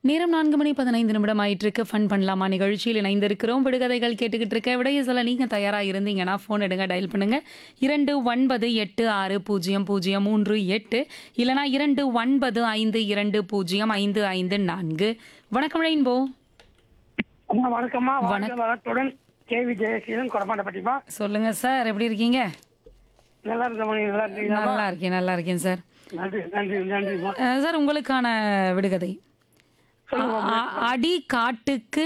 நேரம் நான்கு மணி பதினைந்து நிமிடம் ஆயிட்டு இருக்கு ஃபன் பண்ணலாமா நிகழ்ச்சியில் இணைந்திருக்கிறோம் விடுகதைகள் கேட்டுக்கிட்டு இருக்க விடைய சொல்ல நீங்க தயாரா இருந்தீங்கன்னா ஃபோன் எடுங்க டயல் பண்ணுங்க இரண்டு ஒன்பது எட்டு ஆறு பூஜ்ஜியம் பூஜ்ஜியம் மூன்று எட்டு இல்லனா இரண்டு ஒன்பது ஐந்து இரண்டு பூஜ்ஜியம் ஐந்து ஐந்து நான்கு வணக்கம் ரெயின்போ அம்மா வணக்கம்மா வாழ்க வளத்துடன் கேவி ஜெயசீலன் கொடமாட்டப்பட்டிமா சொல்லுங்க சார் எப்படி இருக்கீங்க நல்லா இருக்கமா நீங்க நல்லா இருக்கீங்களா நல்லா இருக்கேன் நல்லா இருக்கேன் சார் நன்றி நன்றி நன்றிம்மா அஹ் சார் உங்களுக்கான விடுகதை சொல்லுங்க அ- அடி காட்டுக்கு